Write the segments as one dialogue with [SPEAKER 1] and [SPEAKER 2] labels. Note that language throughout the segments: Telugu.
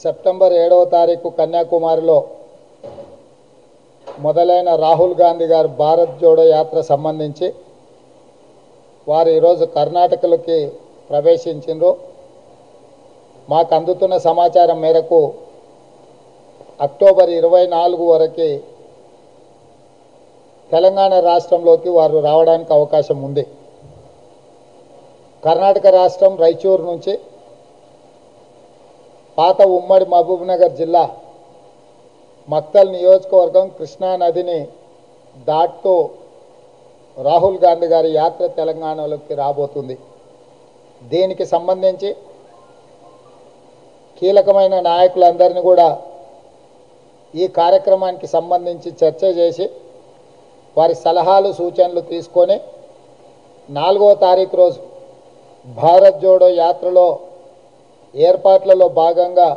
[SPEAKER 1] సెప్టెంబర్ ఏడవ తారీఖు కన్యాకుమారిలో మొదలైన రాహుల్ గాంధీ గారి భారత్ జోడో యాత్ర సంబంధించి వారు ఈరోజు కర్ణాటకలోకి ప్రవేశించిండ్రు మాకు అందుతున్న సమాచారం మేరకు అక్టోబర్ ఇరవై నాలుగు వరకు తెలంగాణ రాష్ట్రంలోకి వారు రావడానికి అవకాశం ఉంది కర్ణాటక రాష్ట్రం రైచూరు నుంచి పాత ఉమ్మడి మహబూబ్నగర్ జిల్లా మక్తల్ నియోజకవర్గం కృష్ణా నదిని దాటుతూ రాహుల్ గాంధీ గారి యాత్ర తెలంగాణలోకి రాబోతుంది దీనికి సంబంధించి కీలకమైన నాయకులందరినీ కూడా ఈ కార్యక్రమానికి సంబంధించి చర్చ చేసి వారి సలహాలు సూచనలు తీసుకొని నాలుగో తారీఖు రోజు భారత్ జోడో యాత్రలో ఏర్పాట్లలో భాగంగా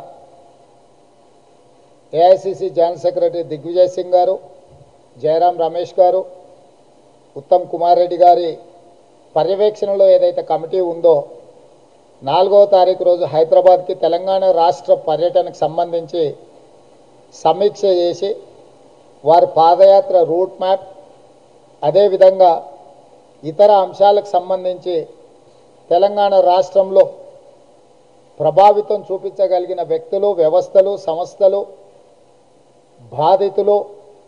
[SPEAKER 1] AICC general secretary Digvijay Singh garu Jairam Ramesh గారు ఉత్తమ్ కుమార్ రెడ్డి గారి పర్యవేక్షణలో ఏదైతే కమిటీ ఉందో నాలుగో తారీఖు రోజు హైదరాబాద్కి తెలంగాణ రాష్ట్ర పర్యటనకు సంబంధించి సమీక్ష చేసి వారి పాదయాత్ర రూట్ మ్యాప్ అదేవిధంగా ఇతర అంశాలకు సంబంధించి తెలంగాణ రాష్ట్రంలో ప్రభావితం చూపించగలిగిన వ్యక్తులు వ్యవస్థలు సంస్థలు బాధితులు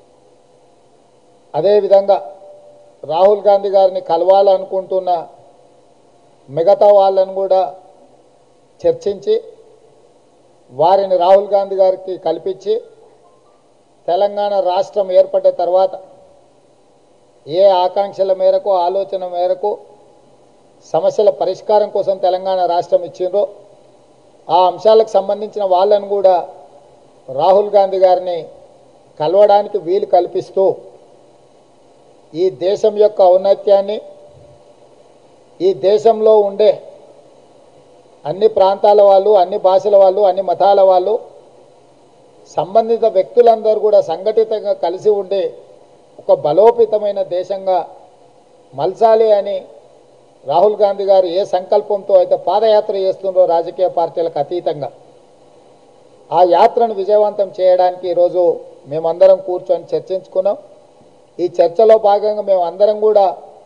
[SPEAKER 1] అదేవిధంగా రాహుల్ గాంధీ గారిని కలవాలనుకుంటున్న మిగతా వాళ్ళను కూడా చర్చించి వారిని రాహుల్ గాంధీ గారికి కల్పించి తెలంగాణ రాష్ట్రం ఏర్పడ్డ తర్వాత ఏ ఆకాంక్షల మేరకు ఆలోచన మేరకు సమస్యల పరిష్కారం కోసం తెలంగాణ రాష్ట్రం ఇచ్చిండ్రో ఆ అంశాలకు సంబంధించిన వాళ్ళను కూడా రాహుల్ గాంధీ గారిని కలవడానికి వీలు కల్పిస్తూ ఈ దేశం యొక్క ఔన్నత్యాన్ని ఈ దేశంలో ఉండే అన్ని ప్రాంతాల వాళ్ళు అన్ని భాషల వాళ్ళు అన్ని మతాల వాళ్ళు సంబంధిత వ్యక్తులందరూ కూడా సంఘటితంగా కలిసి ఉండే ఒక బలోపేతమైన దేశంగా మలచాలి అని రాహుల్ గాంధీ గారు ఏ సంకల్పంతో అయితే పాదయాత్ర చేస్తుండో రాజకీయ పార్టీలకు అతీతంగా ఆ యాత్రను విజయవంతం చేయడానికి ఈరోజు మేమందరం కూర్చొని చర్చించుకున్నాం ఈ చర్చలో భాగంగా మేము అందరం కూడా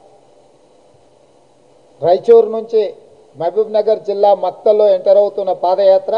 [SPEAKER 1] రైచూరు నుంచి మహబూబ్ నగర్ జిల్లా మక్తల్లో ఎంటర్ అవుతున్న పాదయాత్ర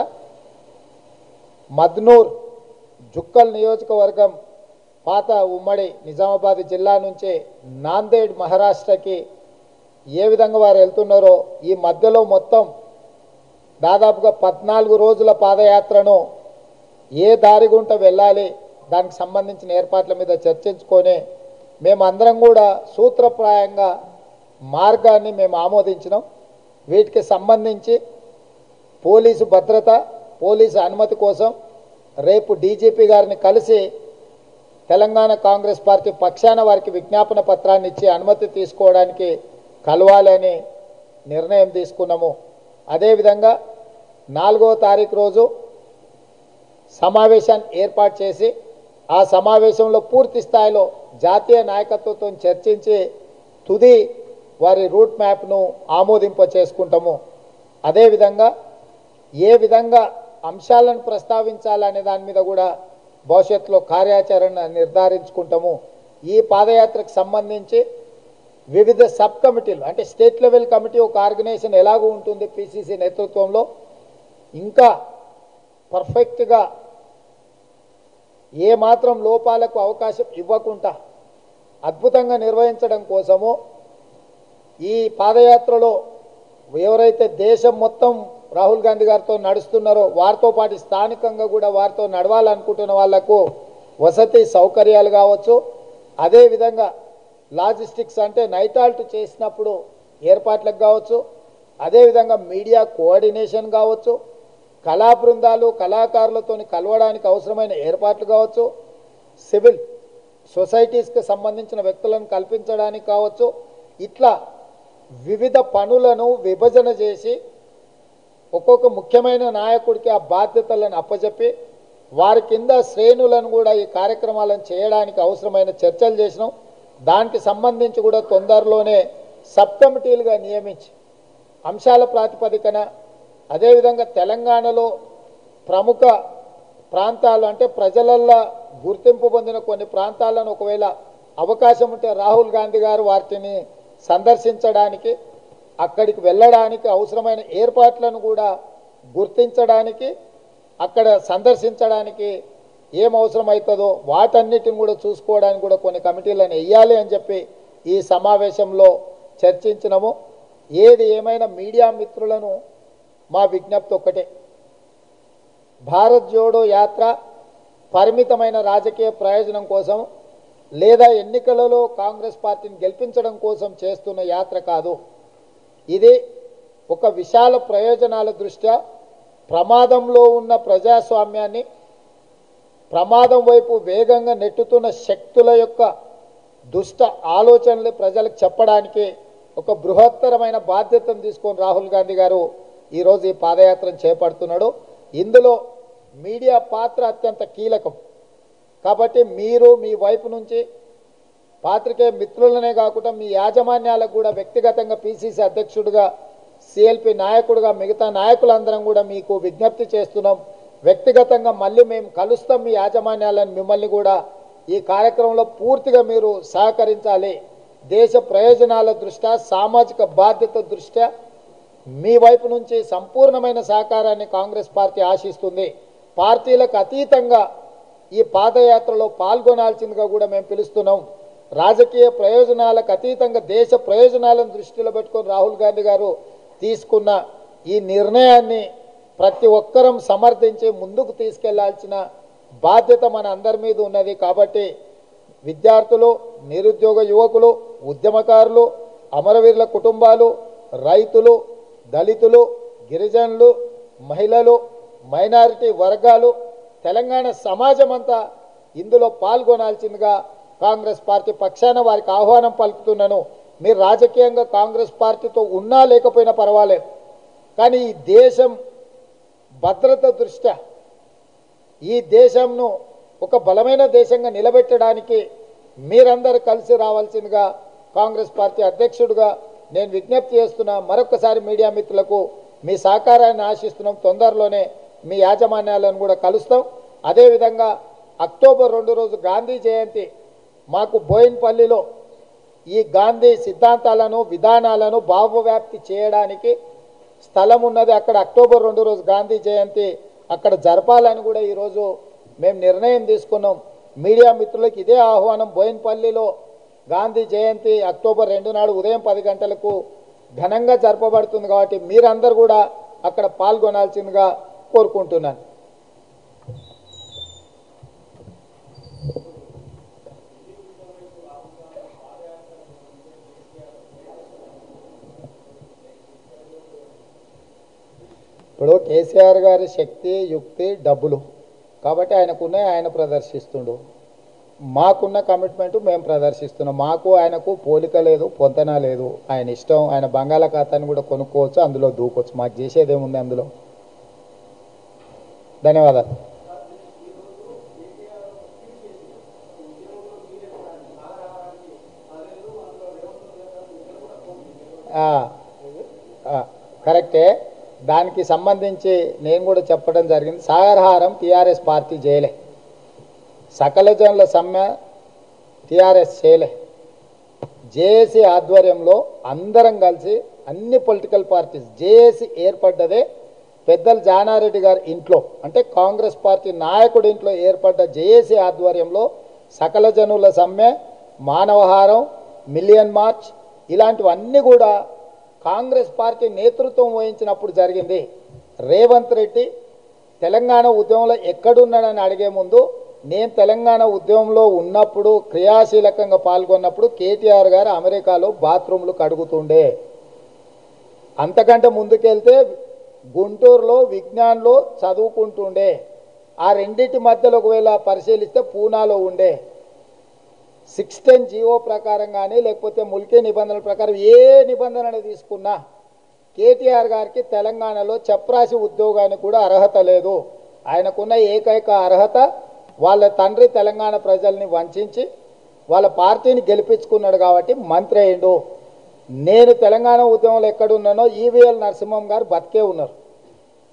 [SPEAKER 1] మద్నూర్ జుక్కల్ నియోజకవర్గం పాత ఉమ్మడి నిజామాబాద్ జిల్లా నుంచి నాందేడ్ మహారాష్ట్రకి ఏ విధంగా వారు వెళ్తున్నారో ఈ మధ్యలో మొత్తం దాదాపుగా పద్నాలుగు రోజుల పాదయాత్రను ఏ దారి గుంట వెళ్ళాలి దానికి సంబంధించిన ఏర్పాట్ల మీద చర్చించుకొని మేమందరం కూడా సూత్రప్రాయంగా మార్గాన్ని మేము ఆమోదించినాం వీటికి సంబంధించి పోలీసు భద్రత పోలీసు అనుమతి కోసం రేపు డీజీపీ గారిని కలిసి తెలంగాణ కాంగ్రెస్ పార్టీ పక్షాన వారికి విజ్ఞాపన పత్రాన్ని ఇచ్చి అనుమతి తీసుకోవడానికి కలవాలని నిర్ణయం తీసుకున్నాము అదేవిధంగా నాలుగవ తారీఖు రోజు సమావేశాన్ని ఏర్పాటు చేసి ఆ సమావేశంలో పూర్తి స్థాయిలో జాతీయ నాయకత్వంతో చర్చించి తుది వారి రూట్ మ్యాప్ను ఆమోదింప చేసుకుంటాము అదేవిధంగా ఏ విధంగా అంశాలను ప్రస్తావించాలనే దాని మీద కూడా భవిష్యత్తులో కార్యాచరణ నిర్ధారించుకుంటాము ఈ పాదయాత్రకు సంబంధించి వివిధ సబ్ కమిటీలు అంటే స్టేట్ లెవెల్ కమిటీ ఒక ఆర్గనైజేషన్ ఎలాగూ ఉంటుంది పిసిసి నేతృత్వంలో ఇంకా పర్ఫెక్ట్గా ఏ మాత్రం లోపాలకు అవకాశం ఇవ్వకుండా అద్భుతంగా నిర్వహించడం కోసము ఈ పాదయాత్రలో ఎవరైతే దేశం మొత్తం రాహుల్ గాంధీ గారితో నడుస్తున్నారో వారితో పాటు స్థానికంగా కూడా వారితో నడవాలనుకుంటున్న వాళ్లకు వసతి సౌకర్యాలు కావచ్చు అదేవిధంగా లాజిస్టిక్స్ అంటే నైట్ ఆల్ట్ చేసినప్పుడు ఏర్పాట్లకు కావచ్చు అదేవిధంగా మీడియా కోఆర్డినేషన్ కావచ్చు కళా బృందాలు కళాకారులతో కలవడానికి అవసరమైన ఏర్పాట్లు కావచ్చు సివిల్ సొసైటీస్కి సంబంధించిన వ్యక్తులను కల్పించడానికి కావచ్చు ఇట్లా వివిధ పనులను విభజన చేసి ఒక్కొక్క ముఖ్యమైన నాయకుడికి ఆ బాధ్యతలను అప్పచెప్పి వారి కింద శ్రేణులను కూడా ఈ కార్యక్రమాలను చేయడానికి అవసరమైన చర్చలు చేసినాం దానికి సంబంధించి కూడా తొందరలోనే సబ్ కమిటీలుగా నియమించి అంశాల ప్రాతిపదికన అదేవిధంగా తెలంగాణలో ప్రముఖ ప్రాంతాలు అంటే ప్రజలల్లో గుర్తింపు పొందిన కొన్ని ప్రాంతాలను ఒకవేళ అవకాశం ఉంటే రాహుల్ గాంధీ గారు వాటిని సందర్శించడానికి అక్కడికి వెళ్ళడానికి అవసరమైన ఏర్పాట్లను కూడా గుర్తించడానికి అక్కడ సందర్శించడానికి ఏం అవసరమవుతుందో వాటన్నిటిని కూడా చూసుకోవడానికి కూడా కొన్ని కమిటీలను వేయాలి అని చెప్పి ఈ సమావేశంలో చర్చించినము ఏది ఏమైనా మీడియా మిత్రులను మా విజ్ఞప్తి ఒక్కటే భారత్ జోడో యాత్ర పరిమితమైన రాజకీయ ప్రయోజనం కోసం లేదా ఎన్నికలలో కాంగ్రెస్ పార్టీని గెలిపించడం కోసం చేస్తున్న యాత్ర కాదు ఇది ఒక విశాల ప్రయోజనాల దృష్ట్యా ప్రమాదంలో ఉన్న ప్రజాస్వామ్యాన్ని ప్రమాదం వైపు వేగంగా నెట్టుతున్న శక్తుల యొక్క దుష్ట ఆలోచనలు ప్రజలకు చెప్పడానికి ఒక బృహత్తరమైన బాధ్యతను తీసుకొని రాహుల్ గాంధీ గారు ఈరోజు ఈ పాదయాత్రను చేపడుతున్నాడు ఇందులో మీడియా పాత్ర అత్యంత కీలకం కాబట్టి మీరు మీ వైపు నుంచి పాత్రికేయ మిత్రులనే కాకుండా మీ యాజమాన్యాలకు కూడా వ్యక్తిగతంగా పిసిసి అధ్యక్షుడిగా సిఎల్పి నాయకుడిగా మిగతా నాయకులందరం కూడా మీకు విజ్ఞప్తి చేస్తున్నాం వ్యక్తిగతంగా మళ్ళీ మేము కలుస్తాం మీ యాజమాన్యాలను మిమ్మల్ని కూడా ఈ కార్యక్రమంలో పూర్తిగా మీరు సహకరించాలి దేశ ప్రయోజనాల దృష్ట్యా సామాజిక బాధ్యత దృష్ట్యా మీ వైపు నుంచి సంపూర్ణమైన సహకారాన్ని కాంగ్రెస్ పార్టీ ఆశిస్తుంది పార్టీలకు అతీతంగా ఈ పాదయాత్రలో పాల్గొనాల్సిందిగా కూడా మేము పిలుస్తున్నాం రాజకీయ ప్రయోజనాలకు అతీతంగా దేశ ప్రయోజనాలను దృష్టిలో పెట్టుకొని రాహుల్ గాంధీ గారు తీసుకున్న ఈ నిర్ణయాన్ని ప్రతి ఒక్కరం సమర్థించి ముందుకు తీసుకెళ్లాల్సిన బాధ్యత మన అందరి మీద ఉన్నది కాబట్టి విద్యార్థులు నిరుద్యోగ యువకులు ఉద్యమకారులు అమరవీరుల కుటుంబాలు రైతులు దళితులు గిరిజనులు మహిళలు మైనారిటీ వర్గాలు తెలంగాణ సమాజం అంతా ఇందులో పాల్గొనాల్సిందిగా కాంగ్రెస్ పార్టీ పక్షాన వారికి ఆహ్వానం పలుకుతున్నాను మీరు రాజకీయంగా కాంగ్రెస్ పార్టీతో ఉన్నా లేకపోయినా పర్వాలేదు కానీ ఈ దేశం భద్రత దృష్ట్యా ఈ దేశంను ఒక బలమైన దేశంగా నిలబెట్టడానికి మీరందరూ కలిసి రావాల్సిందిగా కాంగ్రెస్ పార్టీ అధ్యక్షుడిగా నేను విజ్ఞప్తి చేస్తున్నా మరొకసారి మీడియా మిత్రులకు మీ సహకారాన్ని ఆశిస్తున్నాం తొందరలోనే మీ యాజమాన్యాలను కూడా కలుస్తాం అదేవిధంగా అక్టోబర్ రెండు రోజు గాంధీ జయంతి మాకు బోయిన్పల్లిలో ఈ గాంధీ సిద్ధాంతాలను విధానాలను భావవ్యాప్తి చేయడానికి స్థలం ఉన్నది అక్కడ అక్టోబర్ రెండు రోజు గాంధీ జయంతి అక్కడ జరపాలని కూడా ఈరోజు మేము నిర్ణయం తీసుకున్నాం మీడియా మిత్రులకు ఇదే ఆహ్వానం బోయిన్పల్లిలో గాంధీ జయంతి అక్టోబర్ రెండు నాడు ఉదయం పది గంటలకు ఘనంగా జరపబడుతుంది కాబట్టి మీరందరూ కూడా అక్కడ పాల్గొనాల్సిందిగా కోరుకుంటున్నాను ఇప్పుడు కేసీఆర్ గారి శక్తి యుక్తి డబ్బులు కాబట్టి ఆయనకున్న ఆయన ప్రదర్శిస్తుండు మాకున్న కమిట్మెంట్ మేము ప్రదర్శిస్తున్నాం మాకు ఆయనకు పోలిక లేదు పొంతన లేదు ఆయన ఇష్టం ఆయన బంగాళాఖాతాన్ని కూడా కొనుక్కోవచ్చు అందులో దూకొచ్చు మాకు చేసేది ఏముంది అందులో ధన్యవాదాలు ఆ, ఆ, కరెక్టే దానికి సంబంధించి నేను కూడా చెప్పడం జరిగింది సాగరహారం టీఆర్ఎస్ పార్టీ చేయలే సకల జనుల సమ్మె టీఆర్ఎస్ చేయలే జేఏసీ ఆధ్వర్యంలో అందరం కలిసి అన్ని పొలిటికల్ పార్టీస్ జేఏసీ ఏర్పడ్డదే పెద్దలు జానారెడ్డి గారి ఇంట్లో అంటే కాంగ్రెస్ పార్టీ నాయకుడి ఇంట్లో ఏర్పడ్డ జేఏసీ ఆధ్వర్యంలో సకల జనుల సమ్మె మానవహారం మిలియన్ మార్చ్ ఇలాంటివన్నీ కూడా కాంగ్రెస్ పార్టీ నేతృత్వం వహించినప్పుడు జరిగింది రేవంత్ రెడ్డి తెలంగాణ ఉద్యమంలో ఎక్కడున్నాడని అడిగే ముందు నేను తెలంగాణ ఉద్యమంలో ఉన్నప్పుడు క్రియాశీలకంగా పాల్గొన్నప్పుడు కేటీఆర్ గారు అమెరికాలో బాత్రూమ్లు కడుగుతుండే అంతకంటే ముందుకెళ్తే గుంటూరులో విజ్ఞాన్లో చదువుకుంటుండే ఆ రెండింటి మధ్యలో ఒకవేళ పరిశీలిస్తే పూనాలో ఉండే సిక్స్ టెన్ జీవో ప్రకారం కానీ లేకపోతే ముల్కీ నిబంధనల ప్రకారం ఏ నిబంధన తీసుకున్నా కేటీఆర్ గారికి తెలంగాణలో చప్రాసి ఉద్యోగానికి కూడా అర్హత లేదు ఆయనకున్న ఏకైక అర్హత వాళ్ళ తండ్రి తెలంగాణ ప్రజల్ని వంచి వాళ్ళ పార్టీని గెలిపించుకున్నాడు కాబట్టి మంత్రి అయిండు నేను తెలంగాణ ఉద్యమంలో ఎక్కడున్నానో ఈవీఎల్ నరసింహం గారు బతికే ఉన్నారు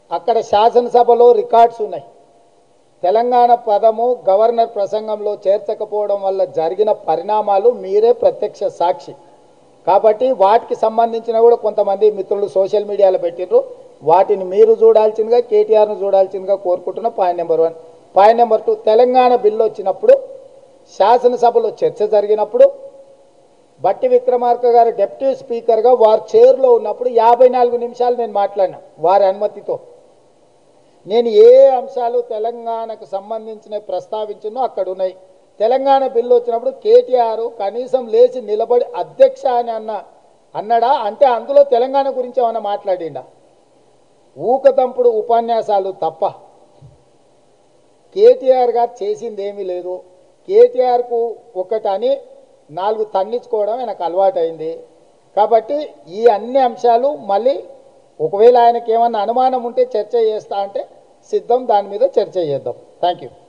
[SPEAKER 1] అక్కడ శాసనసభలో రికార్డ్స్ ఉన్నాయి తెలంగాణ పదము గవర్నర్ ప్రసంగంలో చేర్చకపోవడం వల్ల జరిగిన పరిణామాలు మీరే ప్రత్యక్ష సాక్షి కాబట్టి వాటికి సంబంధించిన కూడా కొంతమంది మిత్రులు సోషల్ మీడియాలో పెట్టిర్రు వాటిని మీరు చూడాల్సిందిగా కేటీఆర్ను చూడాల్సిందిగా కోరుకుంటున్న point number one point number two Telangana bill వచ్చినప్పుడు శాసనసభలో చర్చ జరిగినప్పుడు బట్టి విక్రమార్క గారు డిప్యూటీ స్పీకర్గా వారు చైర్లో ఉన్నప్పుడు యాభై నాలుగు నిమిషాలు నేను మాట్లాడినా వారి అనుమతితో నేను ఏ అంశాలు తెలంగాణకు సంబంధించిన ప్రస్తావించినో అక్కడ ఉన్నాయి తెలంగాణ బిల్లు వచ్చినప్పుడు కేటీఆర్ కనీసం లేచి నిలబడి అధ్యక్ష అని అన్న అన్నాడా అంటే అందులో తెలంగాణ గురించి ఏమైనా మాట్లాడిండా ఊకతంపుడు ఉపన్యాసాలు తప్ప కేటీఆర్ గారు చేసింది ఏమీ లేదు కేటీఆర్కు ఒకటని నాలుగు తన్నించుకోవడం నాకు అలవాటైంది కాబట్టి ఈ అన్ని అంశాలు మళ్ళీ ఒకవేళ ఆయనకి ఏమన్నా అనుమానం ఉంటే చర్చ చేస్తా అంటే సిద్ధం దాని మీద చర్చ చేద్దాం థ్యాంక్ యూ